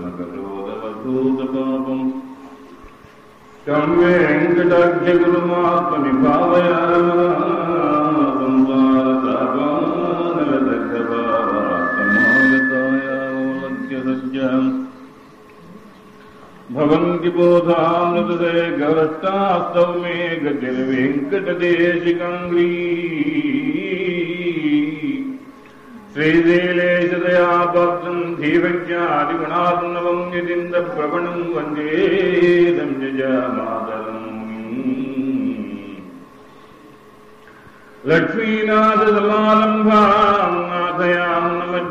సకలోదవధూతపాపం తం వెంకటాఖ్యగురుమాత్మని భావయామాగతాయావలక్ష్యసజ్జాం భవంతి బోధామృతదే గవస్తాస్తౌ మే గతిర్వెంకటదేశికంగ్రీ శ్రీశైలేశదయాపాత్రం ధీవజ్ఞాదిగుణార్ణవం యతింద ప్రవణం వందేదం జమాతరం లక్ష్మీనాథసమారంభాం నాథయాం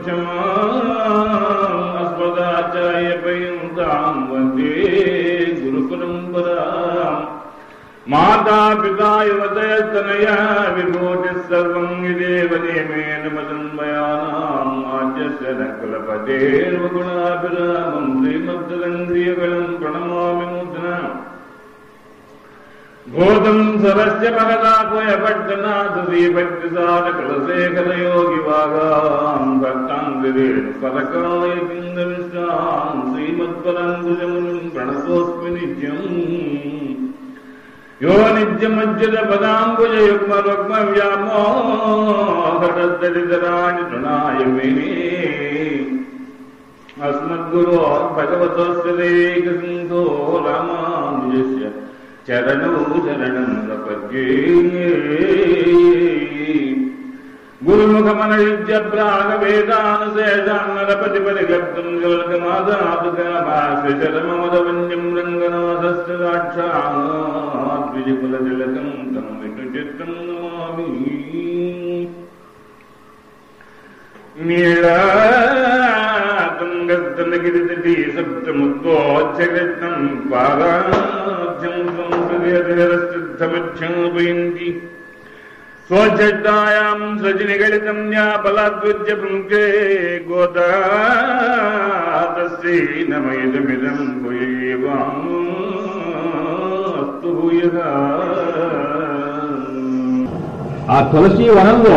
నమధ్యమాస్మదాచార్య పర్యంతాం వందే గురుపరంపరాం మాతా పితా యువతయస్తనయా విభూతి సర్వం ఇదేవ నియమేన మదన్మయానాం ఆద్యస్య నకులపతేర్వగుణాభిరామం శ్రీమద్దంద్రియగళం ప్రణమామి నూతన భూతం సరస్య మగదాపయ పట్టనాథ శ్రీభక్తిసార కులశేఖర యోగి వాగాం భక్తాంగిరేణు పరకాయ కింద విశ్రాం శ్రీమత్పరంగుజమునిం ప్రణతోస్మి నిత్యం యో నిత్యమజ్జత పదాంబుజ యుగ్మ రుగ్మ వ్యామోహతద్దరితరాణి తృణాయ మేనే అస్మద్గురో భగవతోస్య దేకసింధో రామానుజస్య చరణౌ శరణం ప్రపద్యే గురుముఖమనయుజ్య ప్రాగ వేదానుశేషాన్నరపతి పరిగర్తం జోల్కమాదాదుకామాశ్రమమదవన్యం రంగనాథస్య సాక్షాద్విజకులతిలకం తం వినుచిత్తం నమామి నీళాతుంగస్తనగిరితటీ సప్తముద్వోచ్చకృష్ణం పారాధ్యం సంస్కృతిరసిద్ధమధ్యాపయంతి స్వచ్ఛాయాం సజనిగళితం యా బలాద్విద్య పుంకే గోదాతస్యై నమయదమిదం భూయేవాస్తు భూయः ఆ తులసి వనంలో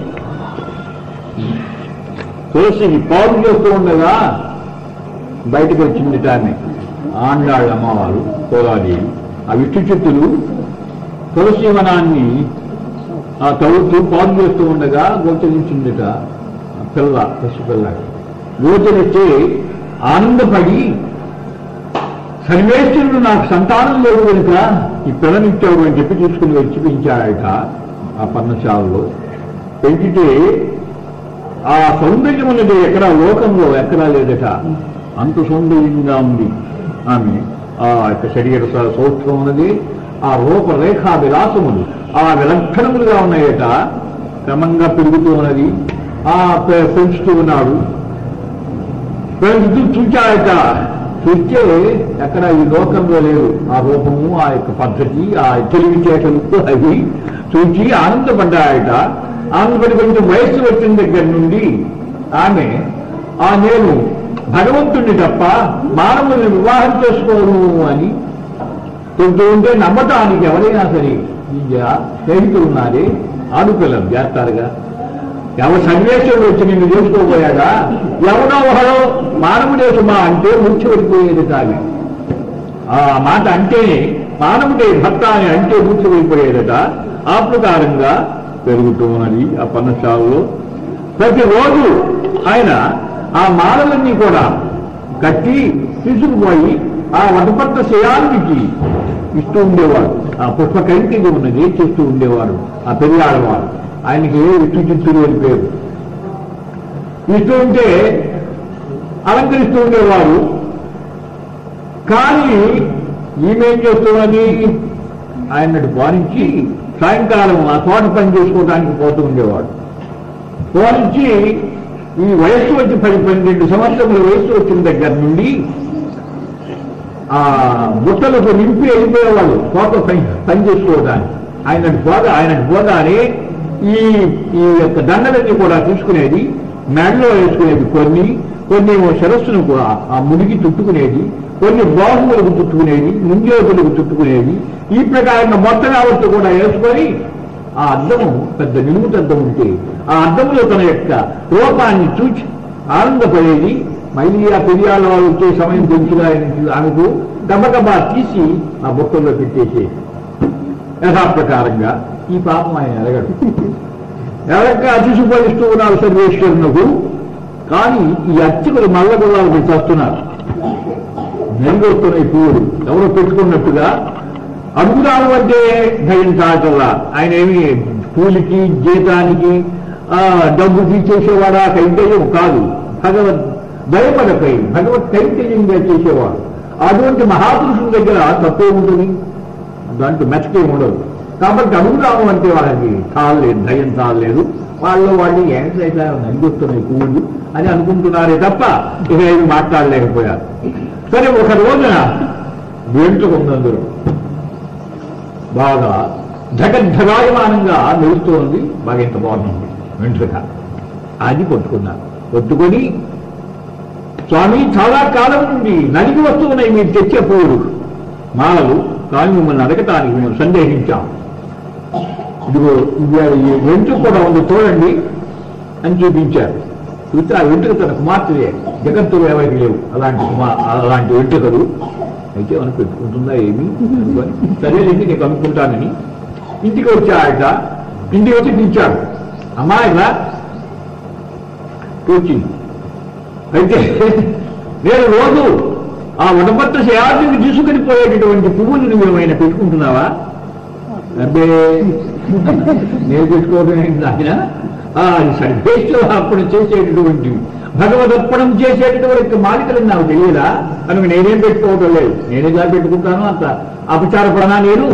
తులసిని పాడు చేస్తూ ఉండగా బయటకు వచ్చింది ఆమె ఆండాళ్ళ అమ్మవారు కోలాదేవి ఆ విష్ణు చెట్టులు తులసి వనాన్ని ఆ తవ్వుతూ పాడు చేస్తూ ఉండగా గోచరించిందిట ఆ పిల్ల పసిపిల్ల గోచరిస్తే ఆనందపడి సర్వేశ్వరుడు నాకు సంతానం లేదు కనుక ఈ పిల్లనిచ్చాడు అని చెప్పి తీసుకుని వచ్చి పెంచాడట ఆ పర్ణశాలలో పెంచితే ఆ సౌందర్యం అనేది ఎక్కడ లోకంలో ఎక్కడా లేదట అంత సౌందర్యంగా ఉంది ఆమె ఆ యొక్క శరీర స- సౌష్ఠవం ఉన్నది ఆ రూపరేఖా విలాసములు ఆ విలక్షణములుగా ఉన్నాయట క్రమంగా పెరుగుతూ ఉన్నది ఆ పె- పెంచుతూ ఉన్నాడు పెంచుతూ చూచాయట చూస్తే ఎక్కడ ఈ లోకంలో లేదు ఆ రూపము ఆ యొక్క పద్ధతి ఆ తెలివితేటలు అవి చూచి ఆనందపడ్డాయట ఆనందపడి కొంచెం వయస్సు వచ్చిన దగ్గర నుండి ఆమె ఆ నేను భగవంతుణ్ణి తప్ప మానవుల్ని వివాహం చేసుకోను అని కొంచెం ఉంటే నమ్మటానికి ఎవరైనా సరే ఈ జా- స్నేహితులు ఉన్నారే ఆడుపిల్లలు చేస్తారుగా ఎవరు సన్వేషుడు వచ్చి నిన్ను చేసుకోబోయాడా ఎవడో ఒకడో మానవుడే సుమా అంటే ముచ్చి పడిపోయేది తాగి ఆ మాట అంటేనే మానవుడే భర్త అని అంటే ముచ్చి పడిపోయేదట ఆ ప్రకారంగా పెరుగుతూ ఉన్నది ఆ పన్నశాలలో ప్రతిరోజు ఆయన ఆ మాలలన్నీ కూడా కట్టి తీసుకుపోయి ఆ వటపట్ట శయానికి ఇస్తూ ఉండేవాడు ఆ పుష్ప కైంటిగా ఉన్నది చేస్తూ ఉండేవాడు ఆ పెరియాడవాడు ఆయనకి విష్ణు చిత్తుడు అని పేరు ఇస్తూ ఉంటే అలంకరిస్తూ ఉండేవారు కానీ ఈమెం చేస్తున్నది ఆయనటి భావించి సాయంకాలం ఆ తోట పని చేసుకోవడానికి పోతూ ఉండేవాడు పోనించి ఈ వయస్సు వచ్చి పది పన్నెండు సంవత్సరముల వయస్సు వచ్చిన దగ్గర నుండి ఆ బుట్టలకు నింపి వెళ్ళిపోయేవాళ్ళు తోట పని పని చేసుకోవడానికి ఆయనటి పోగా ఆయనటి పోగానే ఈ ఈ యొక్క దండలన్నీ కూడా తీసుకునేది మెడలో వేసుకునేది కొన్ని కొన్ని ఏమో శిరస్సును కూడా ఆ ముడికి చుట్టుకునేది కొన్ని బాహువులకు చుట్టుకునేది ముంజోతులకు చుట్టుకునేది ఈ ప్రకారంగా మొత్తం యావత్తు కూడా వేసుకొని ఆ అద్దము పెద్ద నిలుముట అద్దం ఉంటే ఆ అద్దంలో తన యొక్క రూపాన్ని చూచి ఆనందపడేది మళ్ళీ ఆ పెరియాల వాళ్ళు వచ్చే సమయం తెలుసుగా ఆయనకి- ఆమెకు గబగబా తీసి ఆ బొక్కల్లో పెట్టేసి యథాప్రకారంగా ఈ పాపం ఆయన ఎరగడు ఎరక్క అతిశుపరిస్తూ ఉన్నారు సర్వేశ్వరునకు కానీ ఈ అర్చకులు మల్ల గుర్రాలు చేస్తున్నారు నెలగొడుతున్నాయి పువ్వులు ఎవరో పెట్టుకున్నట్టుగా అడుగుదాము అంటే భయం చాటల్లా ఆయన ఏమి కూలికి జీతానికి ఆ, డబ్బుకి చేసేవాడా కైంకర్యం కాదు భగవద్ భయపడకై భగవత్ కైంకర్యంగా చేసేవాడు అటువంటి మహాపురుషుల దగ్గర తప్పే ఉంటుంది దాంట్లో మెచ్చకే ఉండదు కాబట్టి అడుగుదాము అంటే వాళ్ళకి చాలలేదు భయం చాలలేదు వాళ్ళు వాళ్ళు ఏంటైతే నడిపిస్తున్నాయి పువ్వులు అని అనుకుంటున్నారే తప్ప ఇక ఏమి మాట్లాడలేకపోయారు సరే ఒక రోజున వెంట్రుకుందందరూ బాగా ధగద్ధగాయమానంగా మెరుస్తోంది బాగా ఇంత బాగుంది వెంట్రుక అది పట్టుకున్నారు పట్టుకొని స్వామి చాలా కాలం నుండి నలిగి వస్తున్నాయి మీరు తెచ్చే పువ్వులు మాలలు కానీ మిమ్మల్ని అడగటానికి మేము సందేహించాం ఇదిగో ఇది ఈ వెంట్రుక కూడా ఉంది చూడండి అని చూపించారు చూస్తే ఆ వెంట్రుక తన కుమార్తెలే జగత్తులు ఎవరికి లేవు అలాంటి కుమార్ అలాంటి వెంట్రుకలు అయితే మనం పెట్టుకుంటుందా ఏమి అనుకొని సరే ఇంటికి నేను కనుక్కుంటానని ఇంటికి వచ్చాయట ఇంటికి వచ్చి పిలిచాడు అమ్మా ఇలా వచ్చింది అయితే నేను రోజు ఆ వడపత్ర శయాన్ని తీసుకుని పోయేటటువంటి పువ్వులు నువ్వు ఏమైనా పెట్టుకుంటున్నావా అబ్బే నేను పెట్టుకోవడం ఏంటి నాయన ఆ సర్వేశ్వరార్పణ చేసేటటువంటి భగవదర్పణం చేసేటటువంటి మాలికలు నాకు తెలియదా కనుక నేనేం పెట్టుకోవటం లేదు నేనేగా పెట్టుకుంటాను అంత అపచారపడనా నేను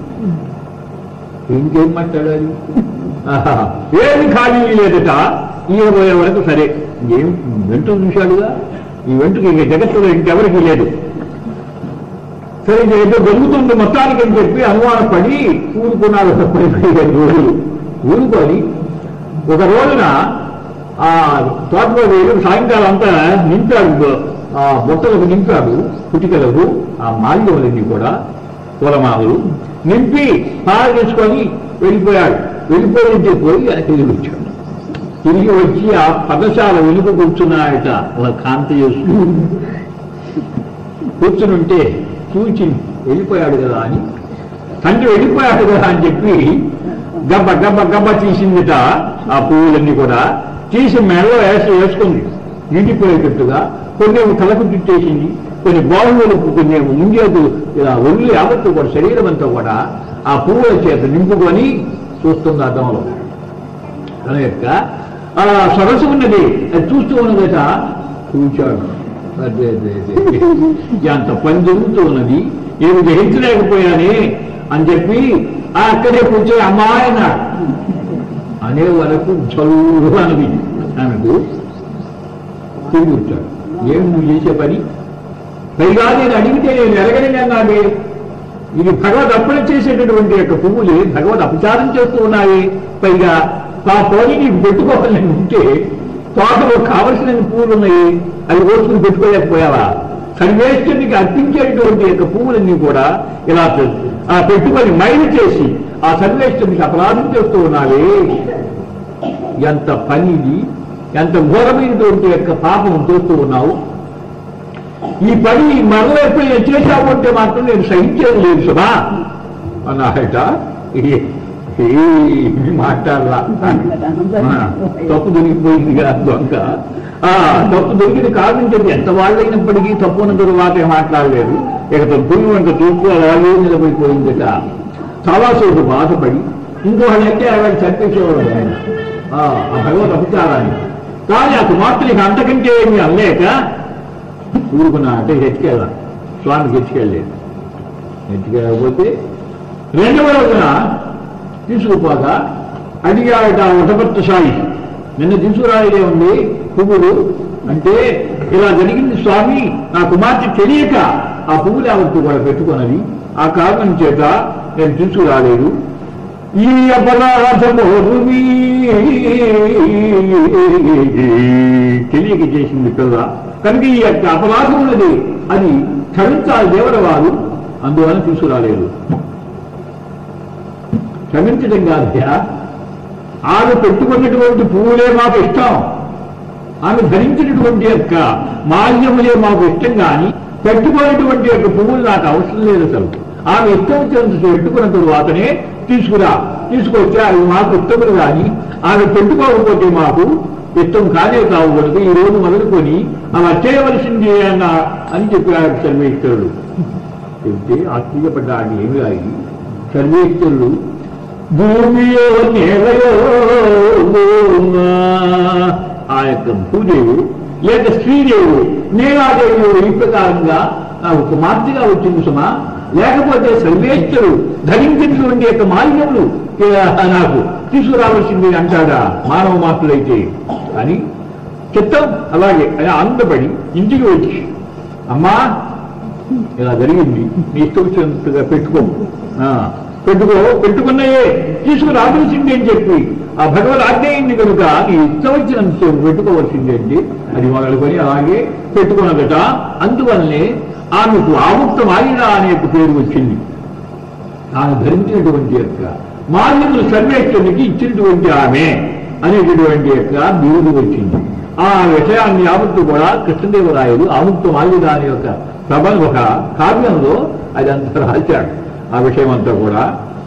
ఇంకేం మాట్లాడాలి ఆహా, ఏమి ఖాళీ లేదట ఈయబోయే వరకు సరే ఏం వెంట్రుక చూశాడుగా ఈ వెంట్రుక ఇంక జగత్తులో ఇంకెవరికి లేదు సరే ఇది ఏదో జరుగుతుంది మొత్తానికి అని చెప్పి అనుమానపడి ఊరుకున్నాడు ఒక పది పదిహేను రోజులు ఊరుకొని ఒక రోజున ఆ తోటలో వేలు సాయంకాలం అంతా నింపాడు ఆ బొట్టలకు నింపాడు పుటికలకు ఆ మాల్యములన్నీ కూడా పూలమాలలు నింపి పాల చేసుకొని వెళ్ళిపోయాడు వెళ్ళిపోయింటే పోయి ఆయన తిరిగి వచ్చాడు తిరిగి వచ్చి ఆ పదశాల వెనుక కూర్చున్నాయట అలా కాంతి చేస్తూ కూర్చుని ఉంటే చూచి వెళ్ళిపోయాడు కదా అని తండ్రి వెళ్ళిపోయాడు కదా అని చెప్పి గబ్బ గబ్బ గబ్బ తీసిందిట ఆ పువ్వులన్నీ కూడా తీసి మెడలో వేసి వేసుకుంది నిండిపోయేటట్టుగా కొన్ని ఏమో తలకు చుట్టేసింది కొన్ని బాహువులకు కొన్ని ఏమో ముంగేకు ఇలా ఒళ్ళు యావత్తు కూడా శరీరం అంతా కూడా ఆ పువ్వుల చేత నింపుకొని చూస్తుంది అర్థంలో తన యొక్క ఆ సరస్సు ఉన్నది అది చూస్తూ ఉన్నదట చూచాడు అదే అదే అదే ఎంత పని జరుగుతూ ఉన్నది నేను గ్రహించలేకపోయానే అని చెప్పి ఆ అక్కడే కూర్చొని అమ్మాయి అన్నాడు అనే వరకు చదువు అన్నది ఆమెకు తిరిగి వచ్చాడు ఏం నువ్వు చేసే పని పైగా నేను అడిగితే నేను ఎరగని అన్నాడే ఇది భగవద్ అర్పణ చేసేటటువంటి యొక్క పువ్వులు భగవద్ అపచారం చేస్తూ ఉన్నాయి పైగా ఆ పోని నీకు పెట్టుకోవాలని ఉంటే తోటలో కావలసిన పువ్వులు ఉన్నాయి అవి కోసుకుని పెట్టుకోలేకపోయావా సర్వేశ్వరునికి అర్పించేటువంటి యొక్క పువ్వులన్నీ కూడా ఇలా పె- ఆ పెట్టుకొని మైలు చేసి ఆ సర్వేశ్వరునికి అపరాధం చేస్తూ ఉన్నావే ఎంత పని ఇది ఎంత ఘోరమైనటువంటి యొక్క పాపం చేస్తూ ఉన్నావు ఈ పని మరల ఎప్పుడు చేశావు అంటే మాత్రం నేను సహించేది లేదు సుమా అన్నాడట ఏ- ఏమీ మాట్లాడరా ఆ, తప్పు దొరికిపోయింది కదా దొంగ ఆ తప్పు దొరికింది కాదని చెప్పి ఎంత వాళ్ళైనప్పటికీ తప్పు ఉన్న తరువాత మాట్లాడలేదు ఇక తప్పు వంట తూర్పు అలాగే నిలబడిపోయిందట చాలాసేపు బాధపడి ఇంకోళ్ళైతే ఆవిడ చంపేసేవాడు ఆయన. ఆ ఆ భగవత్ అపచారాన్ని కానీ ఆ కుమార్తెనికి అంతకంటే ఏమీ అనలేక ఊరుకున్నా అంటే హెచ్చుకెళ్ళా స్వామికి హెచ్చుకెళ్ళలేదు హెచ్చుకెళ్ళకపోతే రెండవ రోజున తీసుకుపోగా అడిగాడట వటభర్త సాయి నిన్న తీసుకురాయలే ఉంది పువ్వులు అంటే ఇలా జరిగింది స్వామి నా కుమార్తె తెలియక ఆ పువ్వులు ఎవరితో కూడా పెట్టుకున్నది ఆ కారణం చేత నేను తీసుకురాలేదు ఈ అపరాధము రువి తెలియక చేసింది పిల్ల కనుక ఈ యొక్క అపరాధం ఉన్నది అది క్షమించాలి దేవరవారు అందువలన తీసుకురాలేదు క్షమించడం కాదయ్యా ఆమె పెట్టుకున్నటువంటి పువ్వులే మాకు ఇష్టం ఆమె ధరించినటువంటి యొక్క మాల్యములే మాకు ఇష్టం కానీ పెట్టుకునేటువంటి యొక్క పువ్వులు నాకు అవసరం లేదు అసలు ఆమె ఇష్టం వచ్చినంత పెట్టుకున్న తరువాతనే తీసుకురా తీసుకొచ్చి అవి మాకు ఇష్టములు కానీ ఆమె పెట్టుకోకపోతే మాకు ఇష్టం కానే కావు కనుక ఈ రోజు మొదలుకొని అలా చేయవలసింది అన్న అని చెప్పాడు సర్వేశ్వరుడు చెబితే ఆశ్చర్యపడ్డాడు ఏమి రాయి సర్వేశ్వరుడు భూమియో నేలయో ఆ యొక్క భూదేవి లేక శ్రీదేవి నేలాదేవి ఈ ప్రకారంగా నాకు కుమార్తెగా వచ్చింది సుమా లేకపోతే సర్వేశ్వరుడు ధరించినటువంటి యొక్క మాలిన్యములు ఏ, నాకు తీసుకురావాల్సింది అంటాడా మానవ మాటలైతే అని చిత్తం అలాగే అని ఆనందపడి ఇంటికి వచ్చి అమ్మా ఇలా జరిగింది నీ ఇష్టం వచ్చినంతగా పెట్టుకో ఆ, పెట్టుకో పెట్టుకున్నాయే తీసుకురావాల్సింది అని చెప్పి ఆ భగవద్ ఆజ్ఞ అయింది కనుక నీ ఇష్టం వచ్చినంత పెట్టుకోవాల్సింది అండి అది మొదలుకొని అలాగే పెట్టుకున్నదట అందువల్లనే ఆమెకు ఆముక్త మాలిన అనే ఒక పేరు వచ్చింది తాను ధరించినటువంటి యొక్క మాల్యములు సర్వేశ్వరునికి ఇచ్చినటువంటి ఆమె అనేటటువంటి యొక్క బిరుదు వచ్చింది ఆ విషయాన్ని యావత్తు కూడా కృష్ణదేవరాయలు ఆముక్త మాల్యద అనే యొక్క ప్రబంధ ఒక కావ్యంలో అది అంత రాశాడు ఆ విషయం అంతా కూడా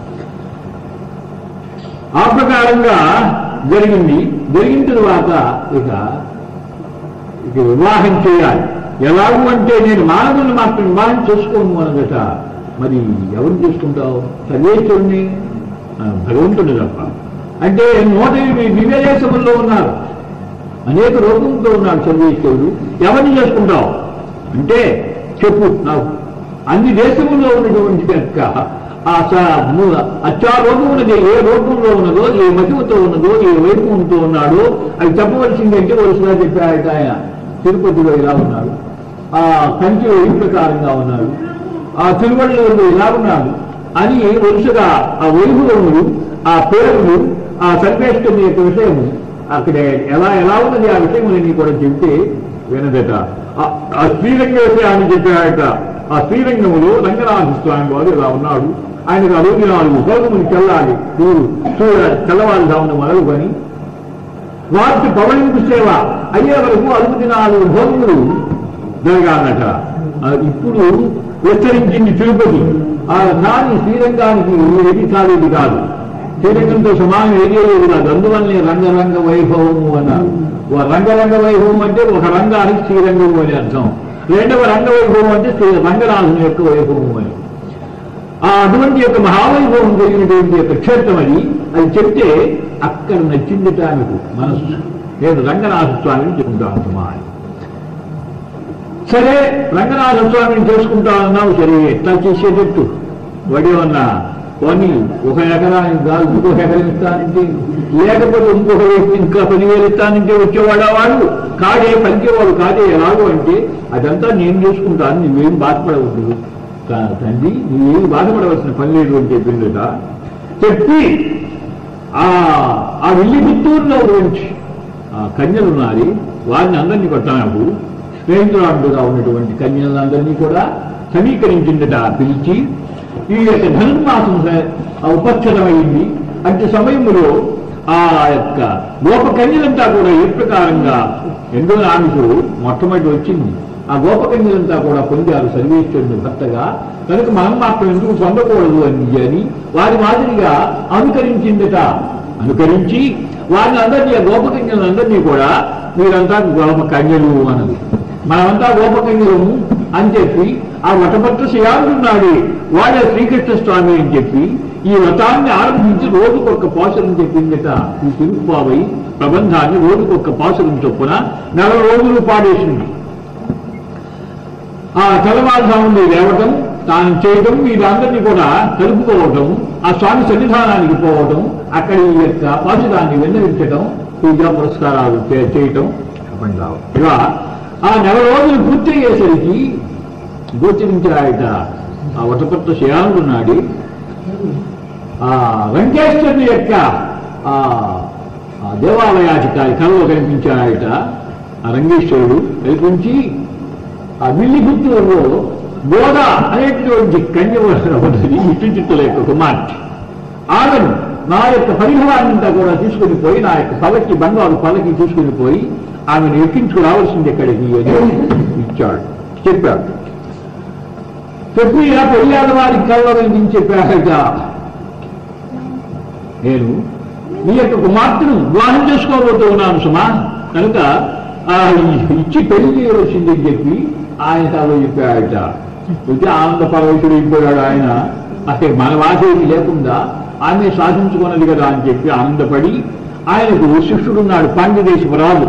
ఆ ప్రకారంగా జరిగింది జరిగిన తరువాత ఇక ఇక వివాహం చేయాలి ఎలాగూ అంటే నేను మానవుని మాత్రం వివాహం చేసుకోను అనగట మరి ఎవరు చేసుకుంటావు సర్వేశ్వరుణ్ణి ఆ, భగవంతుని తప్ప అంటే నూట ఎనిమిది దివ్య దేశముల్లో ఉన్నారు అనేక రూపంతో ఉన్నాడు సర్వేశ్వరుడు ఎవరిని చేసుకుంటావు అంటే చెప్పు నాకు అన్ని దేశముల్లో ఉన్నటువంటి యొక్క ఆ స- ము- అచ్చా రోగం ఉన్నది ఏ రూపంలో ఉన్నదో ఏ మహిమతో ఉన్నదో ఏ వైభవంతో ఉన్నాడో అది చెప్పవలసిందంటే వరుసగా చెప్పాడట ఆయన తిరుపతిలో ఇలా ఉన్నాడు ఆ కంచిలో ఈ ప్రకారంగా ఉన్నాడు ఆ తిరువళ్ళూరులో ఇలా ఉన్నాడు అని వరుసగా ఆ వైభవములు ఆ పేర్లు ఆ సర్వేష్ఠుని యొక్క విషయము అక్కడ ఎలా ఎలా ఉన్నది ఆ విషయములని కూడా చెప్తే వినదట ఆ- ఆ శ్రీరంగ విషయాన్ని చెప్పాడట ఆ శ్రీరంగములో రంగనాథ స్వామి వారు ఇలా ఉన్నాడు ఆయనకు అరవై నాలుగు భోగములు చెల్లాలి చూడు చూడ తెల్లవారుజామున మొదలుకొని వాటి పవళింపు సేవ అయ్యే వరకు అరవై నాలుగు భోగములు జరగాలట ఆ ఇప్పుడు విస్తరించింది తిరుపతి ఆ నాని శ్రీరంగానికి ఏది కాలేదు కాదు శ్రీరంగంతో సమానం ఏది లేదు కాదు అందువల్లనే రంగరంగ వైభవము అన్నారు ఓ రంగరంగ వైభవం అంటే ఒక రంగానికి శ్రీరంగం అని అర్థం రెండవ రంగ వైభవం అంటే శ్రీ రంగనాథుని యొక్క వైభవం అని ఆ అటువంటి యొక్క మహావైభవం జరిగినటువంటి యొక్క క్షేత్రం అది అది చెప్తే అక్కడ నచ్చింది ఆమెకు మనస్సు నేను రంగనాథ స్వామిని చెప్పుకుంటాను సుమా అని సరే రంగనాథ స్వామిని చేసుకుంటానన్నావు సరే ఎట్లా చేసేటట్టు వడి ఉన్నా పోనీ ఒక ఎకరానికి కాదు ఇంకొక ఎకరం ఇస్తానంటే లేకపోతే ఇంకొక వ్యక్తి ఇంకా పదివేలు ఇస్తానంటే వచ్చేవాడా వాడు కాడే పలికేవాడు కాదే ఎలాగో అంటే అదంతా నేను చేసుకుంటాను నువ్వేం బాధపడవద్దు తా- తండ్రి నువ్వేం బాధపడవలసిన పని లేదు అని చెప్పిందట చెప్పి ఆ ఆ వెళ్ళి పుత్తూరులో గురించి ఆ కన్యలు ఉన్నారు వారిని అందరినీ కొట్టాము స్నేహితురాండుగా ఉన్నటువంటి కన్యలందరినీ కూడా సమీకరించిందట పిలిచి ఈ యొక్క ధనుర్మాసం స- ఆ ఉపస్థితమైంది అట్టి సమయంలో ఆ యొక్క గోప కన్యలంతా కూడా ఏ ప్రకారంగా ఎండో ఆమెకు మొట్టమొదటి వచ్చింది ఆ గోప కన్యలంతా కూడా పొందారు సర్వేశ్వరుని భర్తగా కనుక మనం మాత్రం ఎందుకు పొందకూడదు అని అని వారి మాదిరిగా అనుకరించిందట అనుకరించి వారిని అందరినీ ఆ గోప కన్యలందరినీ కూడా మీరంతా గోప కన్యలు అన్నది మనమంతా గోపకన్యలము అని చెప్పి ఆ వటభద్ర శియాలున్నాడు వాడే శ్రీకృష్ణ స్వామి అని చెప్పి ఈ వ్రతాన్ని ఆరంభించి రోజుకొక పాసురం చెప్పిందట ఈ తిరుగుబాబై ప్రబంధాన్ని రోజుకొక పాసురం చొప్పున నెల రోజులు పాడేసింది ఆ తెల్లవారుజాముండి లేవటం తాను చేయటం వీరందరినీ కూడా కలుపుకోవటం ఆ స్వామి సన్నిధానానికి పోవటం అక్కడ ఈ యొక్క పాసురాన్ని విన్నవించటం పూజా పురస్కారాలు చే- చేయటం చెప్పండి రావు. ఇలా ఆ నెల రోజులు పూర్తి అయ్యేసరికి గోచరించాయట ఆ వటపట్ల శయానున్నాడు ఆ వెంకటేశ్వరుని యొక్క ఆ ఆ దేవాలయాధికారి కళలో కనిపించాయట ఆ రంగేశ్వరుడు కల్పించి ఆ మిల్లి గుర్తులలో బోధ అనేటువంటి కన్యవది ఇటు యొక్క కుమార్తె ఆమెను నా యొక్క పరిహారాన్నంతా కూడా తీసుకుని పోయి నా యొక్క పలకి బంగారు పలకి తీసుకుని పోయి ఆమెను ఎక్కించుకు రావాల్సింది ఎక్కడికి అని ఇచ్చాడు చెప్పాడు చెప్పి ఆ పెళ్ళాడ వారికి కలవరని చెప్పాక నేను నీ యొక్క కుమార్తెను వివాహం చేసుకోబోతూ ఉన్నాను సుమా కనుక ఆ ఇచ్చి పెళ్లి చేయవలసిందని చెప్పి ఆయన తలో చెప్పాడట అయితే ఆనంద పరవశుడు అయిపోయాడు ఆయన అసలు మన వాసేది లేకుండా ఆమె సాధించుకున్నది కదా అని చెప్పి ఆనందపడి ఆయనకు శిష్యుడున్నాడు పాండ్యదేశపు రాజు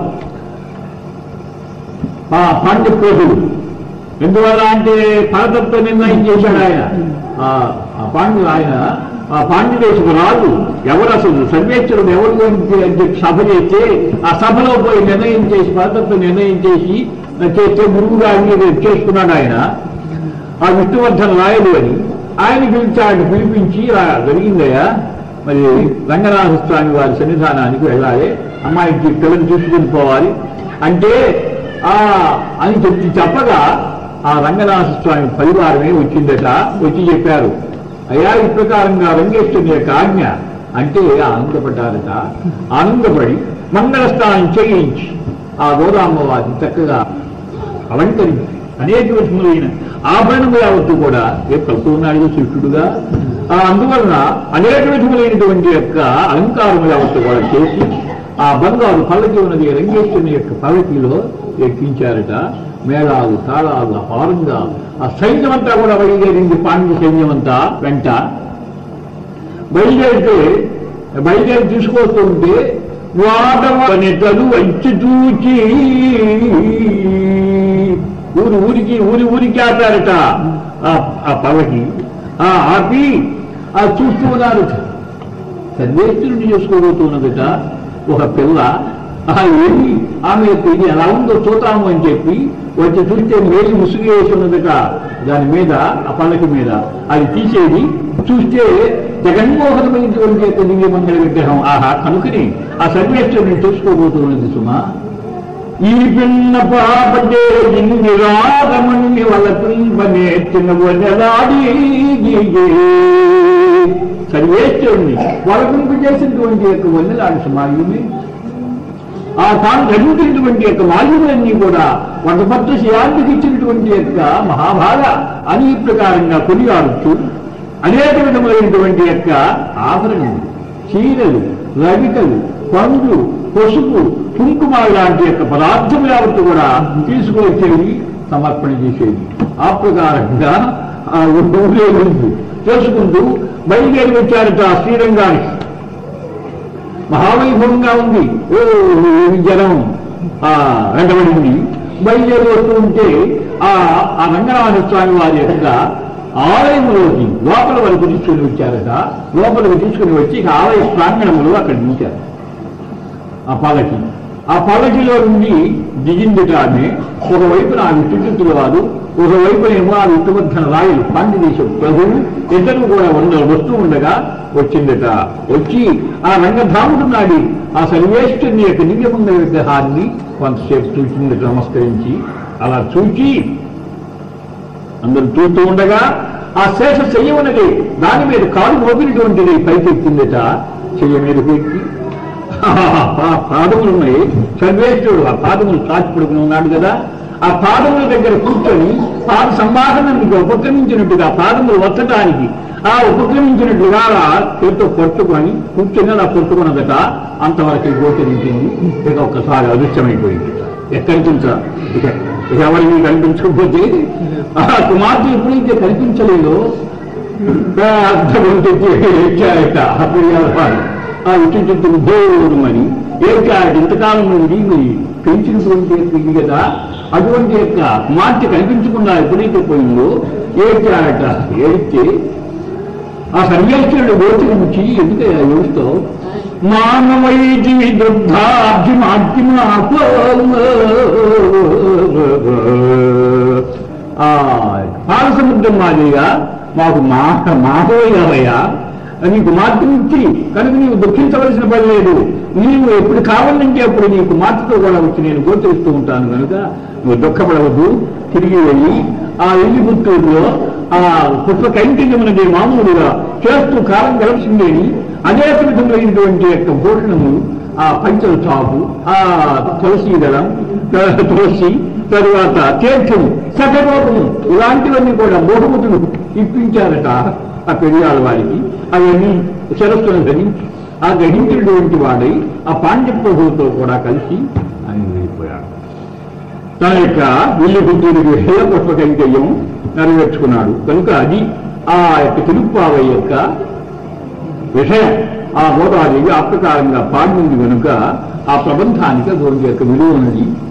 ఆ పాండ్య ప్రభుడు ఎందువల్ల అంటే పరతత్వ నిర్ణయం చేశాడు ఆయన ఆ ఆ పాండ్య ఆయన ఆ పాండ్యదేశపు రాజు ఎవరు అసలు సర్వేశ్వరుడు ఎవరు గురించి అని చెప్పి సభ చేస్తే ఆ సభలో పోయి నిర్ణయం చేసి పరతత్వ నిర్ణయం చేసి చేస్తే గురువుగా అంగీకరి చేసుకున్నాడు ఆయన ఆ విష్ణువర్ధన రాయలు అని ఆయన పిలిచాడు పిలిపించి "ఆ, జరిగిందయ్యా మరి రంగనాథ స్వామి వారి సన్నిధానానికి వెళ్ళాలి అమ్మాయికి పిల్లలు తీసుకుని పోవాలి అంటే ఆ అని చెప్పి చెప్పగా ఆ రంగనాథ స్వామి పరివారమే వచ్చిందట వచ్చి చెప్పారు అయ్యా ఈ ప్రకారంగా రంగేశ్వరుని యొక్క ఆజ్ఞ అంటే ఆనందపడ్డారట ఆనందపడి మంగళ స్నానం చేయించి ఆ గోదామ్మవారిని చక్కగా అలంకరించి అనేక విధములైన ఆభరణములు యావత్తు కూడా రేపు కలుతూ ఉన్నాడు శిష్యుడుగా ఆ అందువలన అనేక విధములైనటువంటి యొక్క అలంకారములు యావత్తు కూడా చేసి ఆ బంగారు పల్లకి ఉన్నది రంగేశ్వరుని యొక్క పల్లకిలో ఎక్కించారట మేళాలు తాళాలు అపారంగా ఆ సైన్యం అంతా కూడా బయలుదేరింది పాండ్య సైన్యం అంతా వెంట బయలుదేరితే బయలుదేరి తీసుకొస్తూ ఉంటే వాడవనితలు వచ్చి చూచి ఊరు ఊరికి ఊరి ఊరికి ఆపారట ఆ- ఆ పల్లకి ఆ ఆపి ఆ చూస్తూ ఉన్నారు సర్వేశ్వరుని చేసుకోబోతున్నదట ఒక పిల్ల ఆ ఏమి ఆమె యొక్క ఇది ఎలా ఉందో చూద్దాము అని చెప్పి వచ్చి చూస్తే మేలు ముసుగు వేసి ఉన్నదట దాని మీద ఆ పల్లకి మీద అది తీసేది చూస్తే జగన్మోహనమైనటువంటి యొక్క దివ్య మంగళ విగ్రహం ఆహా కనుకని ఆ సర్వేశ్వరుని చూసుకోబోతున్నది సుమా ఈ పిన్న పాపటే ఇన్ని రాగమణి వాళ్ళ పిల్పనే చిన్నవనలాడి సర్వేశ్వరుని వరకుంపు చేసినటువంటి యొక్క వన్నెలాడు సుమాయుని ఆ తాను ధరించినటువంటి యొక్క మాల్యములన్నీ కూడా వంటపత్ర శియానికి ఇచ్చినటువంటి యొక్క మహాభాగ అని ఈ ప్రకారంగా కొనియాడుతూ అనేక విధములైనటువంటి యొక్క ఆభరణములు చీరలు రవికలు పండ్లు పసుపు కుంకుమ లాంటి యొక్క పదార్థం యావత్తు కూడా తీసుకువచ్చేవి సమర్పణ చేసేది ఆ ప్రకారంగా ఆ ఊరేగింపు చేసుకుంటూ బయలుదేరి వచ్చారట ఆ శ్రీరంగానికి మహావైభవంగా ఉంది ఓ ఈ జనం ఆ వెంటబడింది బయలుదేరి వస్తూ ఉంటే ఆ ఆ రంగనాథ స్వామి వారి యొక్క ఆలయంలోకి లోపల వరకు తీసుకుని వచ్చారట లోపలికి తీసుకుని వచ్చి ఇక ఆలయ ప్రాంగణంలో అక్కడ నిలిచారు ఆ పల్లకి ఆ పల్లకిలో నుండి దిగిందిట ఆమె ఒకవైపున ఆ విష్ణుచిత్తుల వారు ఒకవైపునేమో ఆ విష్ణువర్ధన రాయలు పాండిదేశం ప్రభువు ఇద్దరు కూడా ఉండ వస్తూ ఉండగా వచ్చిందట వచ్చి ఆ రంగధాముడు నాడి ఆ సర్వేశ్వరుని యొక్క దివ్యమంగళ విగ్రహాన్ని కొంతసేపు చూసిందట నమస్కరించి అలా చూచి అందరూ చూస్తూ ఉండగా ఆ శేష చెయ్యమన్నది దాని మీద కాలు మోపినటువంటిది పైకెత్తిందట చెయ్య మీద పెట్టి ఆ పాదములు ఉన్నాయి సర్వేశ్వరుడు ఆ పాదములు చాచి పడుకుని ఉన్నాడు కదా ఆ పాదముల దగ్గర కూర్చొని పాద సంభాషణకు ఉపక్రమించినట్టుగా పాదములు వచ్చటానికి ఆ ఉపక్రమించినట్లుగా అలా చేతితో పట్టుకొని కూర్చొని అలా పట్టుకున్నదట అంతవరకు గోచరించింది ఇక ఒక్కసారి అదృశ్యమైపోయింది ఎక్కడికి ఉంచా ఇక ఇక ఎవరికి కనిపించకపోతే ఆ కుమార్తె ఎప్పుడైతే కనిపించలేదో అర్థం ఎక్కారట అప్పుడు వాళ్ళు ఆ ఇటు చుట్టూ ఉద్యోగమని ఏకాడు ఇంతకాలం నుండి మరి పెంచినటువంటి యొక్క ఇది కదా అటువంటి యొక్క కుమార్తె కనిపించకుండా ఎప్పుడైతే పోయిందో ఏడ్చాడట ఏడితే ఆ సర్వేశ్వరుడు గోచరించి ఎందుకు ఏడుస్తూ మానవైది ఆ పాలసముద్రం మాదిరిగా మాకు మాట మాటయ్యా నీకు మార్గమిచ్చి కనుక నీవు దుఃఖించవలసిన పని లేదు నీవు ఎప్పుడు కావాలంటే అప్పుడు నీ కుమార్తెతో కూడా వచ్చి నేను గోచరిస్తూ ఉంటాను కనుక నువ్వు దుఃఖపడవద్దు తిరిగి వెళ్ళి ఆ ఎల్లి పుత్తూరులో ఆ పుష్ప కైంకర్యమునది మామూలుగా చేస్తూ కాలం గడపసిందేని అనేక విధములైనటువంటి యొక్క భూషణములు ఆ పంచల చాపు ఆ తులసి దళం త- తులసి తరువాత తీర్థము సకరోగము ఇలాంటివన్నీ కూడా బహుమతులు ఇప్పించారట ఆ పెరియాల వారికి అవన్నీ శిరస్సును ధరించి ఆ గ్రహించినటువంటి వాడై ఆ పాండ్య ప్రభువుతో కూడా కలిసి ఆయన వెళ్ళిపోయాడు తన యొక్క విల్లు బుద్ధుడికి హేయ పుష్ప కైంకర్యం నెరవేర్చుకున్నాడు కనుక అది ఆ యొక్క తిరుప్పావై యొక్క విషయం ఆ గోదావరి ఆ ప్రకారంగా పాడింది కనుక ఆ ప్రబంధానికి అటువంటి యొక్క విలువ ఉన్నది